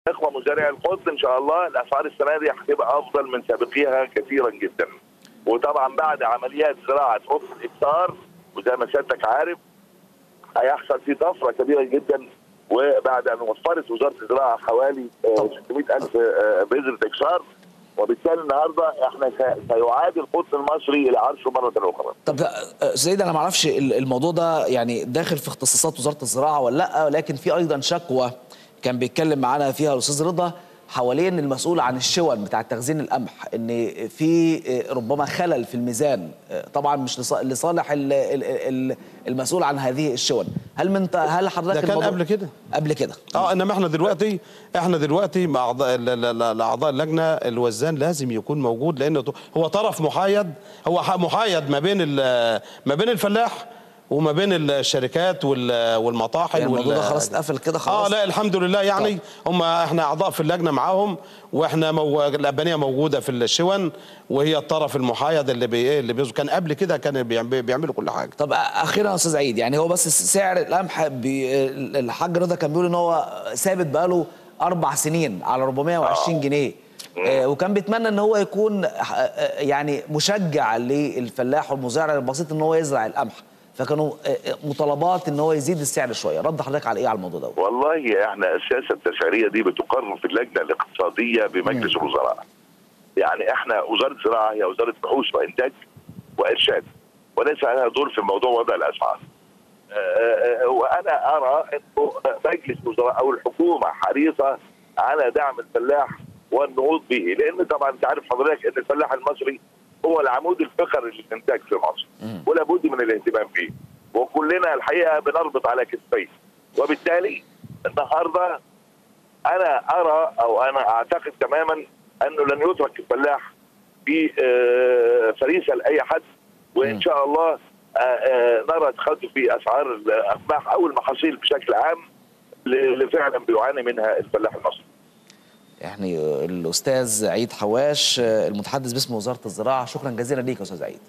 اخوه مزارعي القطن ان شاء الله الاسعار السنه دي هتبقى افضل من سابقيها كثيرا جدا وطبعا بعد عمليات زراعه قطن اكثار وزي ما سيادتك عارف هيحصل في طفره كبيره جدا وبعد ان وفرت وزاره الزراعه حوالي آه، 600 الف آه، بذره اكسار وبالتالي النهارده احنا س- سيعاد القطن المصري الى عرشه مره اخرى. طب آه، سيد انا ما اعرفش ال- الموضوع ده يعني داخل في اختصاصات وزاره الزراعه ولا لا لكن في ايضا شكوى كان بيتكلم معانا فيها الاستاذ رضا حوالين المسؤول عن الشون بتاع تخزين القمح ان في آه، ربما خلل في الميزان آه، طبعا مش لص- لصالح ال- ال- ال- المسؤول عن هذه الشون هل من هل حضرتك ده كان الموضوع- قبل كده. قبل كده اه انما احنا دلوقتي احنا دلوقتي مع اعضاء ال- ال- ال- اعضاء اللجنه الوزان لازم يكون موجود لانه هو طرف محايد هو ح- محايد ما بين ال- ما بين الفلاح وما بين الشركات وال- والمطاحن يعني الموضوع وال- ده خلاص اتقفل كده اه خلاص لا الحمد لله يعني هم احنا اعضاء في اللجنه معاهم واحنا مو... الابانيه موجوده في الشون وهي الطرف المحايد اللي بي... إيه اللي بيز... كان قبل كده كان بيعم- بيعملوا كل حاجه طب اخيرا يا استاذ عيد يعني هو بس سعر القمح بي الحاج رضا كان بيقول ان هو ثابت بقاله اربع سنين على 420 جنيه آه وكان بيتمنى ان هو يكون آه، آه، يعني مشجع للفلاح والمزارع البسيط ان هو يزرع القمح فكانوا آه، آه، مطالبات ان هو يزيد السعر شويه رد حضرتك على ايه على الموضوع ده والله احنا السياسه التسعيريه دي بتقرر في اللجنه الاقتصاديه بمجلس الوزراء. يعني احنا وزاره الزراعه هي وزاره بحوث وانتاج وارشاد وليس لها دور في موضوع وضع الاسعار. آه، آه، وانا ارى انه مجلس الوزراء او الحكومه حريصه على دعم الفلاح والنهوض به لان طبعا انت عارف حضرتك ان الفلاح المصري هو العمود الفقري للانتاج في مصر ولا بد من الاهتمام به وكلنا الحقيقه بنربط على كتفيه وبالتالي النهارده انا ارى او انا اعتقد تماما انه لن يترك الفلاح في آه، فريسه لاي حد وان شاء الله آه، آه، نرى تخطي في اسعار القمح او المحاصيل بشكل عام اللي فعلا بيعاني منها الفلاح المصري. يعني آه، الاستاذ عيد حواش آه، المتحدث باسم وزاره الزراعه شكرا جزيلا ليك يا استاذ عيد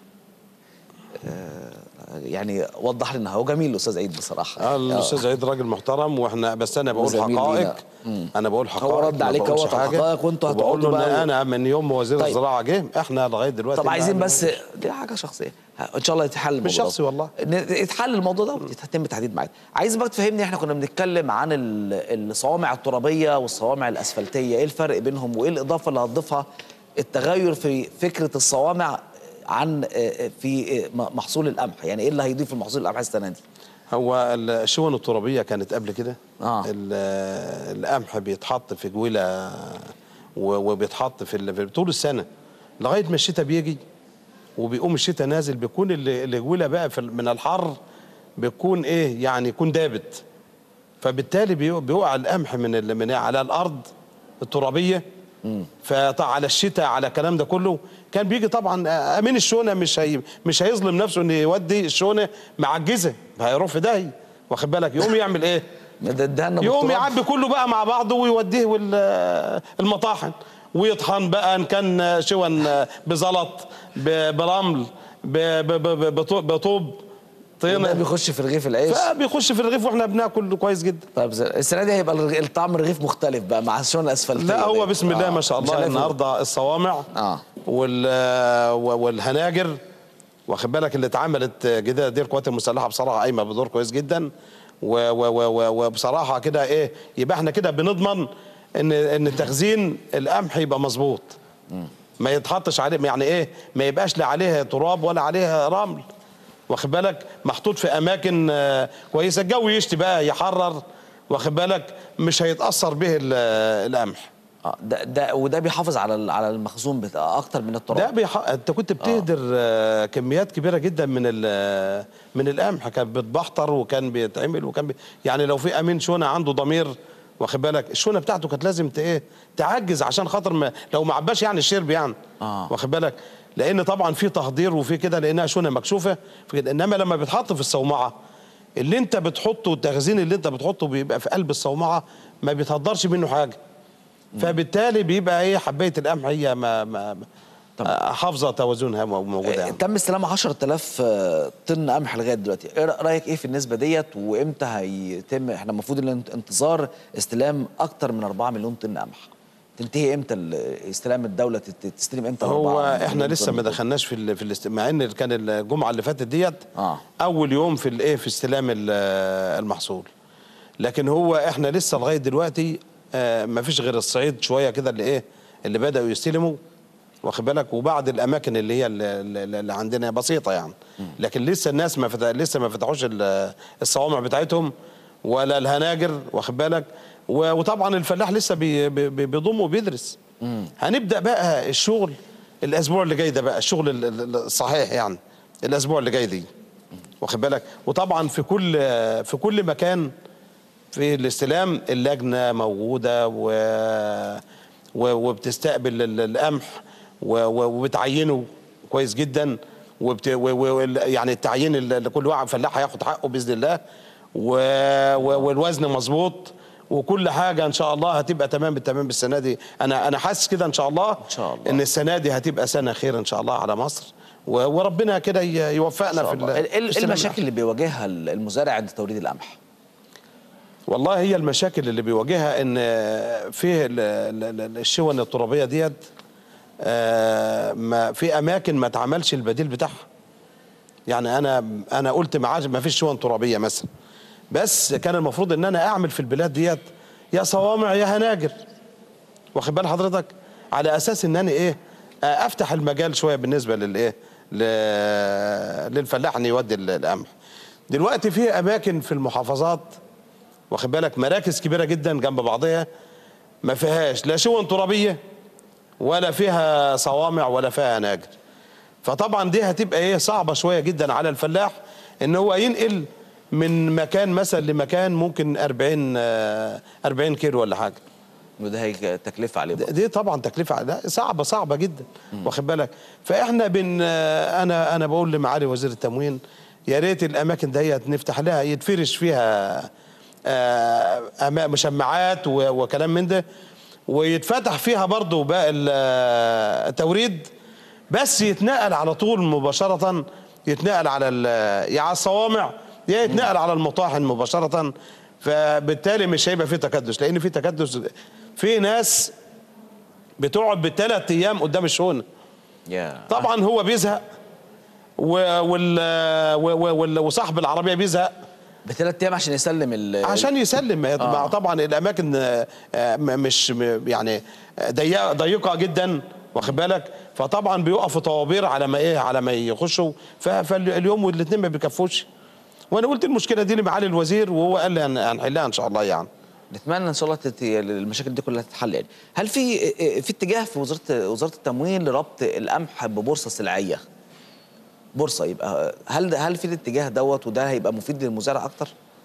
آه، يعني وضح لنا هو جميل الاستاذ عيد بصراحه اه الاستاذ عيد راجل محترم واحنا بس انا بقول وزميل حقائق لينا. مم. انا بقول حقائق رد ما عليك بقولش هو حاجة. حقائق وانتوا وبقول له هتقعدوا ان بقى- انا من يوم ما وزير طيب. الزراعه جه احنا لغايه دلوقتي طب ما عايزين بس عملناش. دي حاجه شخصيه ان شاء الله يتحل الموضوع مش شخصي ده. والله. ن- يتحل الموضوع ده ويتم تحديد ميعاد عايز بقى تفهمني احنا كنا بنتكلم عن ال- الصوامع الترابيه والصوامع الاسفلتيه ايه الفرق بينهم وايه الاضافه اللي هتضيفها التغير في فكره الصوامع عن آه، في آه، م- محصول القمح يعني ايه اللي هيضيف المحصول القمح السنه دي هو الشون الترابيه كانت قبل كده آه. ال- القمح بيتحط في جويله و- وبيتحط في ال- في طول السنه لغايه ما الشتاء بيجي وبيقوم الشتاء نازل بيكون ال- الجويله بقى في ال- من الحر بيكون ايه يعني يكون دابت فبالتالي بيو- بيقع القمح من ال- من على الارض الترابيه فعلى الشتاء على الكلام ده كله كان بيجي طبعا امين الشونه مش هي مش هيظلم نفسه ان يودي الشونه معجزه هيروح في داهيه واخد بالك يقوم يعمل ايه؟ ده ادهنا يقوم بالتراب. يعبي كله بقى مع بعضه ويوديه وال- المطاحن ويطحن بقى ان كان شون بزلط ب- برمل ب- ب- ب- بطو- بطوب ده طينه بيخش في رغيف العيش فبيخش في الرغيف واحنا بناكل كويس جدا طيب السنه دي هيبقى الرغ- الطعم الرغيف مختلف بقى مع الشون الاسفلتيه لا هو دي. بسم الله آه، ما شاء مش الله هنلاقي النهارده الصوامع آه. وال والهناجر واخد بالك اللي اتعملت جديده دي القوات المسلحه بصراحه قايمه بدور كويس جدا و- و- و- و- وبصراحه كده ايه يبقى احنا كده بنضمن ان ان تخزين القمح يبقى مظبوط ما يتحطش عليه يعني ايه ما يبقاش لا عليها تراب ولا عليها رمل واخد بالك محطوط في اماكن آه، كويسه الجو يشتي بقى يحرر واخد بالك مش هيتاثر به ال- القمح اه ده ده وده بيحافظ على ال- على المخزون بتاع اكتر من التراب ده بيح... انت كنت بتهدر آه. كميات كبيره جدا من ال... من القمح كان بيتبحتر وكان بيتعمل وكان بي... يعني لو في امين شونه عنده ضمير واخد بالك الشونه بتاعته كانت لازم ت... ايه تعجز عشان خاطر ما... لو ما عباش يعني الشرب يعني آه. واخد بالك لان طبعا في تهدير وفي كده لانها شونه مكشوفه فكده. انما لما بيتحط في الصومعه اللي انت بتحطه التخزين اللي انت بتحطه بيبقى في قلب الصومعه ما بيتهدرش منه حاجه فبالتالي بيبقى ايه حبايه القمح هي ما, ما تمام. آه، حافظه توازنها مو- موجوده آه، يعني. تم استلام 10000 آه، طن قمح لغايه دلوقتي ايه رايك ايه في النسبه ديت وامتى هيتم احنا المفروض ان انتظار استلام اكتر من 4 مليون طن قمح تنتهي امتى ال- استلام الدوله تت- تستلم امتى ال هو 4 احنا مليون لسه طن ما دول؟ دخلناش في ال... في الاست... مع ان كان الجمعه اللي فاتت ديت آه. اول يوم في الايه في استلام ال- المحصول لكن هو احنا لسه لغايه دلوقتي آه ما فيش غير الصعيد شويه كده اللي ايه اللي بداوا يستلموا واخد بالك وبعض الاماكن اللي هي اللي, اللي اللي عندنا بسيطه يعني لكن لسه الناس ما فتح... لسه ما فتحوش ال- الصوامع بتاعتهم ولا الهناجر واخد بالك و... وطبعا الفلاح لسه بي... بي... بي- بيضم وبيدرس هنبدا بقى الشغل الاسبوع اللي جاي ده بقى الشغل ال- ال- الصحيح يعني الاسبوع اللي جاي دي واخد بالك وطبعا في كل في كل مكان في الاستلام اللجنه موجوده و و- وبتستقبل ال- القمح و- و- وبتعينه كويس جدا وبت و- و- يعني التعيين ال- لكل واحد فلاح هياخد حقه باذن الله و و- والوزن مظبوط وكل حاجه ان شاء الله هتبقى تمام بالتمام السنه دي انا انا حاسس كده ان شاء الله إن شاء الله. ان السنه دي هتبقى سنه خير ان شاء الله على مصر و- وربنا كده ي- يوفقنا في ال- ايه إيه استلام المشاكل اللي بيواجهها المزارع عند توريد القمح والله هي المشاكل اللي بيواجهها ان فيه ال- ال- ال- الشون الترابيه ديت آه، ما في اماكن ما اتعملش البديل بتاعها يعني انا انا قلت ما عادش- ما فيش شون ترابيه مثلا بس كان المفروض ان انا اعمل في البلاد ديت يا صوامع يا هناجر واخد بال حضرتك على اساس ان انا ايه آه، افتح المجال شويه بالنسبه للايه ل- للفلاح ان يودي ال- القمح دلوقتي في اماكن في المحافظات واخد بالك مراكز كبيره جدا جنب بعضها ما فيهاش لا شون ترابيه ولا فيها صوامع ولا فيها هناجر فطبعا دي هتبقى ايه صعبه شويه جدا على الفلاح ان هو ينقل من مكان مثلا لمكان ممكن 40 آه، 40 كيلو ولا حاجه وده هي تكلفه عليه برضه. دي طبعا تكلفه لا صعبه صعبه جدا واخد بالك فاحنا بن انا انا بقول لمعالي وزير التموين يا ريت الاماكن ديت نفتح لها يتفرش فيها آه، أما- مشمعات و- وكلام من ده ويتفتح فيها برضه باقي ال- التوريد بس يتنقل على طول مباشره يتنقل على ال- يا على الصوامع يا يتنقل على المطاحن مباشره فبالتالي مش هيبقى في تكدس لان في تكدس في ناس بتقعد بالثلاث ايام قدام الشونه يا طبعا هو بيزهق و- وال و- وال- وصاحب العربيه بيزهق بثلاث ايام عشان يسلم ال عشان يسلم آه. آه. طبعا الاماكن آه، آه، م- مش م- يعني ضيقه ضيقه جدا واخد بالك فطبعا بيقفوا طوابير على ما ايه على ما يخشوا ف- فاليوم والاثنين ما بيكفوش وانا قلت المشكله دي لمعالي الوزير وهو قال لي هن- هنحلها ان شاء الله يعني نتمنى ان شاء الله تت... المشاكل دي كلها تتحل يعني هل في في اتجاه في وزاره وزاره التموين لربط القمح ببورصه سلعيه بورصه يبقى هل هل في الاتجاه دوت وده هيبقى مفيد للمزارع اكتر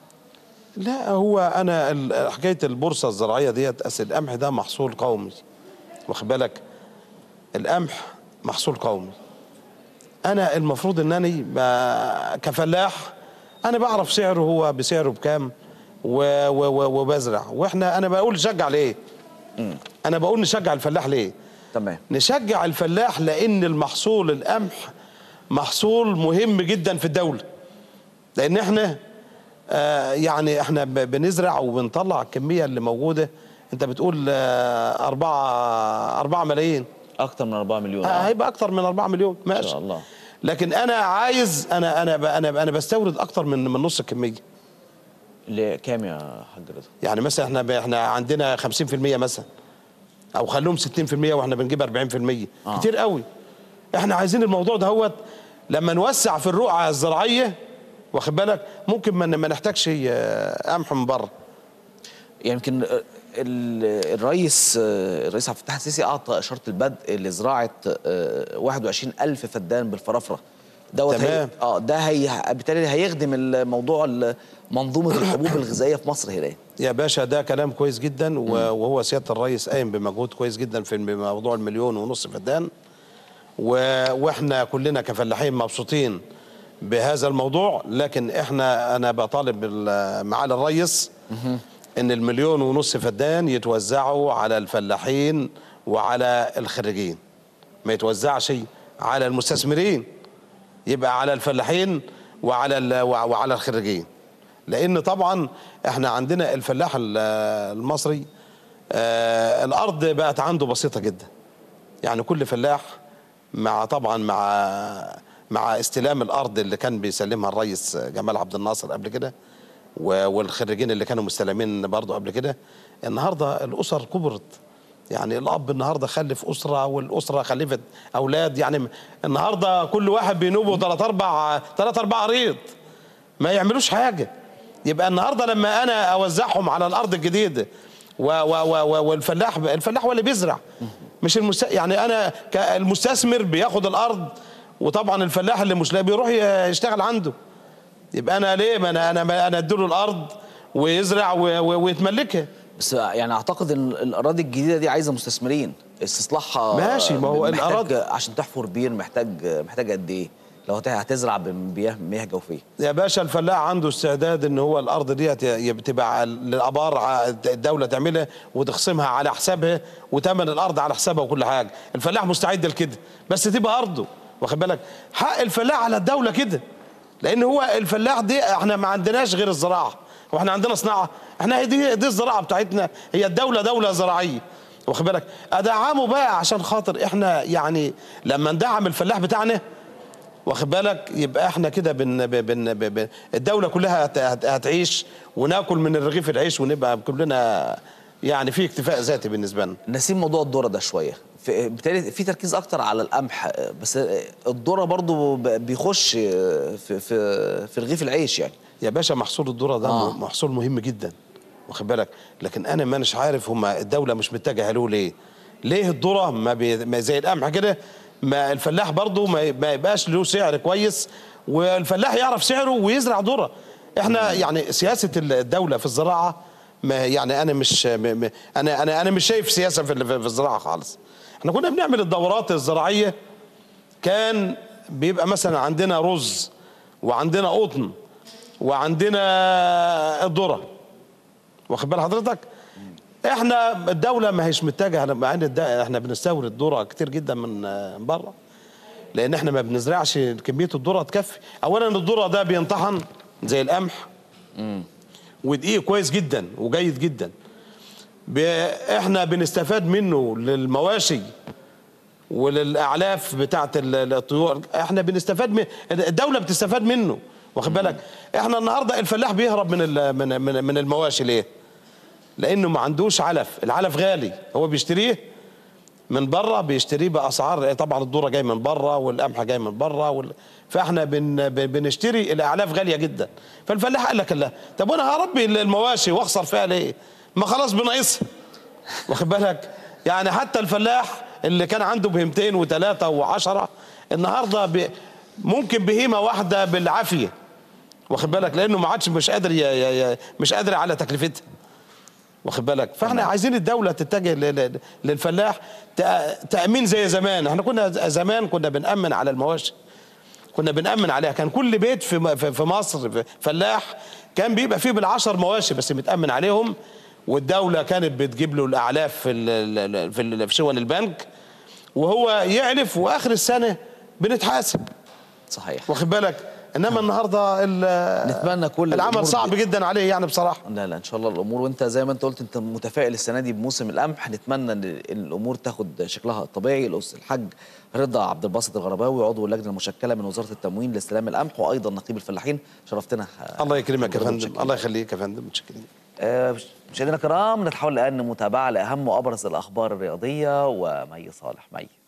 لا هو انا ال- حكايه البورصه الزراعيه ديت اصل القمح ده محصول قومي واخد بالك القمح محصول قومي انا المفروض ان انا ب- كفلاح انا بعرف سعره هو بسعره بكام و- و- و- وبزرع واحنا انا بقول نشجع ليه انا بقول نشجع الفلاح ليه تمام نشجع الفلاح لان المحصول القمح محصول مهم جدا في الدوله لان احنا آه يعني احنا ب- بنزرع وبنطلع الكميه اللي موجوده انت بتقول آه أربعة أربعة ملايين اكتر من 4 مليون آه آه. هيبقى اكتر من 4 مليون ماشي شاء الله. لكن انا عايز انا انا ب- انا انا بستورد اكتر من من نص الكميه لكام يا حاج رضا يعني مثلا احنا ب- احنا عندنا 50% مثلا او خلوهم 60% واحنا بنجيب 40% آه. كتير قوي احنا عايزين الموضوع دهوت لما نوسع في الرقعه الزراعيه واخد بالك ممكن ما ما نحتاجش آه، قمح من بره يمكن آه، ال- الرئيس آه، الرئيس عبد الفتاح السيسي اعطى اشاره البدء لزراعه آه، 21 الف فدان بالفرافره دوت هي تمام. اه ده هي بالتالي هيخدم الموضوع ال- منظومه الحبوب الغذائيه في مصر هنا يا باشا ده كلام كويس جدا و- وهو سياده الرئيس قايم بمجهود كويس جدا في موضوع المليون ونص فدان و- واحنا كلنا كفلاحين مبسوطين بهذا الموضوع لكن احنا انا بطالب بال- معالي الرئيس ان المليون ونص فدان يتوزعوا على الفلاحين وعلى الخريجين ما يتوزعش على المستثمرين يبقى على الفلاحين وعلى ال- وع- وعلى الخريجين لان طبعا احنا عندنا الفلاح ال- المصري آه، الارض بقت عنده بسيطه جدا يعني كل فلاح مع طبعا مع مع استلام الارض اللي كان بيسلمها الرئيس جمال عبد الناصر قبل كده و- والخريجين اللي كانوا مستلمين برضه قبل كده النهارده الاسر كبرت يعني الاب النهارده خلف اسره والاسره خلفت اولاد يعني النهارده كل واحد بينوبه ثلاث اربع ثلاث اربع ريط ما يعملوش حاجه يبقى النهارده لما انا اوزعهم على الارض الجديده و و و و والفلاح الفلاح هو اللي بيزرع مش المست... يعني انا كالمستثمر بياخد الارض وطبعا الفلاح اللي مش لاقي بيروح يشتغل عنده يبقى انا ليه ما انا انا انا اديله الارض ويزرع و- و- ويتملكها بس يعني اعتقد ان الاراضي الجديده دي عايزه مستثمرين استصلاحها ماشي، ما هو محتاج الأراضي- عشان تحفر بير محتاج محتاج قد ايه لو هت- هتزرع بمياه مياه جوفيه يا باشا الفلاح عنده استعداد ان هو الارض دي تبقى للابار ع- الدوله تعملها وتخصمها على حسابها وتمن الارض على حسابها وكل حاجه الفلاح مستعد لكده بس تبقى ارضه واخد بالك حق الفلاح على الدوله كده لان هو الفلاح دي احنا ما عندناش غير الزراعه واحنا عندنا صناعه احنا هي دي دي الزراعه بتاعتنا هي الدوله دوله زراعيه واخد بالك ادعمه بقى عشان خاطر احنا يعني لما ندعم الفلاح بتاعنا واخد بالك يبقى احنا كده بن بن بن بن الدوله كلها هت- هت- هتعيش وناكل من الرغيف العيش ونبقى كلنا يعني في اكتفاء ذاتي بالنسبه لنا نسيب موضوع الذره ده شويه في بالتالي في تركيز اكتر على القمح بس الذره برضو ب- بيخش في في في رغيف العيش يعني يا باشا محصول الذره ده آه. آه. محصول مهم جدا واخد بالك لكن انا ما مش عارف هما الدوله مش متجهه له ليه ليه الذره ما, بي... ما زي القمح كده ما الفلاح برضه ما, ما يبقاش له سعر كويس والفلاح يعرف سعره ويزرع ذره احنا يعني سياسه الدوله في الزراعه ما يعني انا مش م... م... انا انا انا مش شايف سياسه في, ال- في الزراعه خالص احنا كنا بنعمل الدورات الزراعيه كان بيبقى مثلا عندنا رز وعندنا قطن وعندنا الذره واخد بال حضرتك احنا الدوله ما هيش متجهه مع ان الد- احنا بنستورد ذره كتير جدا من آه، من بره لان احنا ما بنزرعش كميه الذره تكفي اولا الذره ده بينطحن زي القمح ودقيق كويس جدا وجيد جدا ب- احنا بنستفاد منه للمواشي وللاعلاف بتاعه ال- الطيور احنا بنستفاد من الدوله بتستفاد منه واخد بالك احنا النهارده الفلاح بيهرب من ال- من من, من المواشي ليه لانه ما عندوش علف العلف غالي هو بيشتريه من بره بيشتريه باسعار طبعا الذره جاي من بره والقمح جاي من بره وال... فاحنا بن... بن- بنشتري الاعلاف غاليه جدا فالفلاح قال لك لا طب وانا هربي المواشي واخسر فيها ليه ما خلاص بناقصها واخد بالك يعني حتى الفلاح اللي كان عنده بهيمتين وثلاثه وعشرة النهارده ب... ممكن بهيمه واحده بالعافيه واخد بالك لانه ما عادش مش قادر ي... ي... ي... مش قادر على تكلفتها واخد بالك فاحنا عايزين الدوله تتجه ل- ل- للفلاح تأ- تامين زي زمان احنا كنا زمان كنا بنامن على المواشي كنا بنامن عليها كان كل بيت في م- في في مصر في فلاح كان بيبقى فيه بالعشر مواشي بس متامن عليهم والدوله كانت بتجيب له الاعلاف في ال- ال- في ال- في شون البنك وهو يعلف واخر السنه بنتحاسب صحيح واخد بالك انما النهارده ال- نتمنى كل العمل الأمور صعب دي- جدا عليه يعني بصراحه لا لا ان شاء الله الامور وانت زي ما انت قلت انت متفائل السنه دي بموسم القمح نتمنى ان إن الامور تاخد شكلها الطبيعي الأس- الحاج رضا عبد الباسط الغرباوي عضو اللجنه المشكله من وزاره التموين لاستلام القمح وايضا نقيب الفلاحين شرفتنا الله يكرمك يا رضا فندم متشكرين. الله يخليك يا فندم متشكرين آه، مشاهدينا الكرام نتحول الان لمتابعه لاهم وابرز الاخبار الرياضيه ومي صالح مي